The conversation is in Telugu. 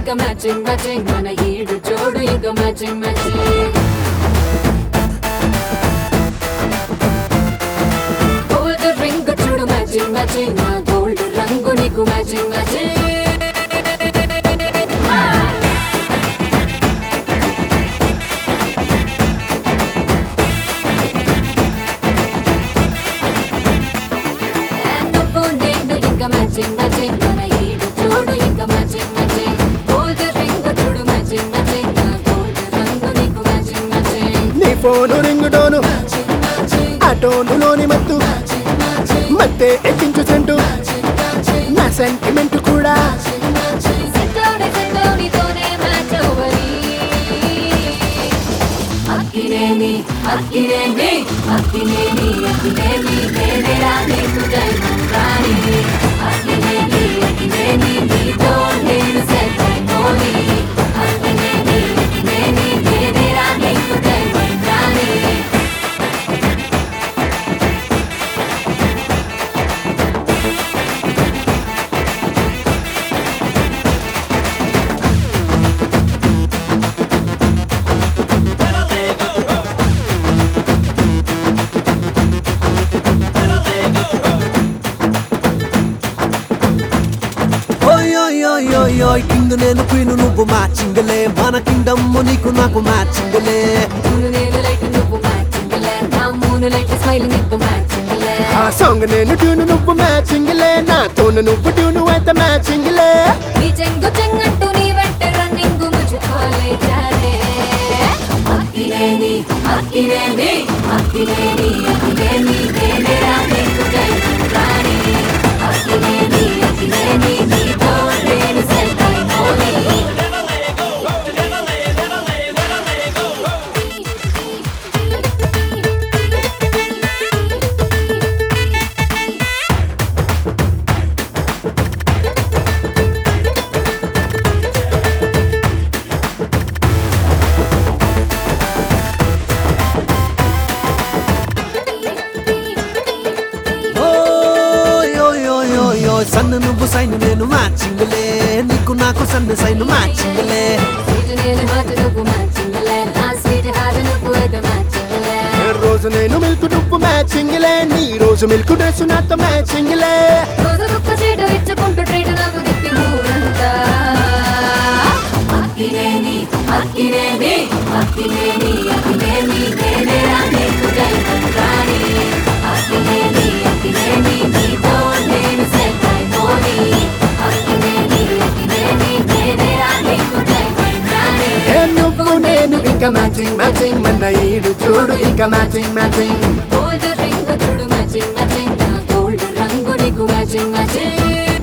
ఇంకా మ్యాచింగ్ మ్యాచింగ్ మన ఈడు జోడు ఇంకా మ్యాచింగ్ మ్యాచింగ్ గోల్డ్ రింగ్ చూడు మ్యాచింగ్ మ్యాచింగ్ నా గోల్డ్ రంగు నీకు మ్యాచింగ్ మ్యాచింగ్ నువ్వు నేను ఇంకా మ్యాచింగ్ మ్యాచింగ్ మన ఈడు చూడు ఇంకా మ్యాచింగ్ మ్యాచింగ్ గోల్డ్ రింగ్ చూడు మ్యాచింగ్ మ్యాచింగ్ నా గోల్డ్ రంగు నీకు మ్యాచింగ్ మ్యాచింగ్ నీ phone ring tone matching matching ఆ టోనులోని మత్తు మ్యాచింగ్ మ్యాచింగ్ మత్తే ఎక్కించు సెంటు మ్యాచింగ్ మ్యాచింగ్ నా సెంటిమెంట్ కూడా అక్కినేని అక్కినేని అక్కినేని అక్కినేని వేరేరా నీకు జన్మం రాని అక్కినేని అక్కినేని నీతో నేను సెట్ అయిపోని అక్కినేని అక్కినేని వేరేరా నీకు జన్మం రాని ఓయ్ ఓయ్ ఓయ్ ఓయ్ ఓయ్ కింగ్ నేను క్వీన్ నువ్వు మ్యాచింగ్లే మన కింగ్డమ్ నీకు నాకు మ్యాచింగ్లే మూను నేను లైట్ నువ్వు మ్యాచింగ్ నా మూను లైట్ స్మైల్ నీకు మ్యాచింగ్ ఆ సాంగ్ నేను ట్యూన్ నువ్వు మ్యాచింగ్ లే నా తోను నువ్వు ట్యూన్ అయితే మ్యాచింగ్ లే నీ చెంగు చెంగంటూ నీ వెంట రన్నింగ్ ముజుకోలే జారే అక్కినేని అక్కినేని అక్కినేని అక్కినేని వేరేరా నీకు జన్మం రాని అక్కినేని అక్కినేని నీతో నేను సెట్ అయిపోని ఓయ్ ఓయ్ ఓయ్ ఓయ్ ఓయ్ సన్ను నువ్వు సైన్ నేను మ్యాచింగ్లే నీకు నాకు సన్ను సైన్ మ్యాచింగ్లే స్వీట్ నేను హాట్ నువ్వు మ్యాచింగ్ నా స్వీట్ హాట్ నువ్వు అయితే మ్యాచింగ్ ఏ రోజు నేను మిల్క్ నువ్వు మ్యాచింగ్ లే నీ రోజు మిల్క్ డ్రెస్ నాతో మ్యాచింగ్ లే రోజుకొక్క సీటు ఇచ్చుకుంటూ ట్రీట్ నాకు తిప్పి ఊరంతా అక్కినేని అక్కినేని అక్కినేని అక్కినేని వేరేరా నీకు జన్మం రాని అక్కినేని అక్కినేని నీతో నేను సెట్ అయిపోని అక్కినేని అక్కినేని వేరేరా నీకు జన్మం రాని ఏ నువ్వు నేను ఇంకా మ్యాచింగ్ మ్యాచింగ్ మన ఈడు చూడు ఇంకా మ్యాచింగ్ మ్యాచింగ్ గోల్డ్ రింగ్ చూడు మ్యాచింగ్ మ్యాచింగ్ నా గోల్డ్ రంగు నీకు మ్యాచింగ్ మ్యాచింగ్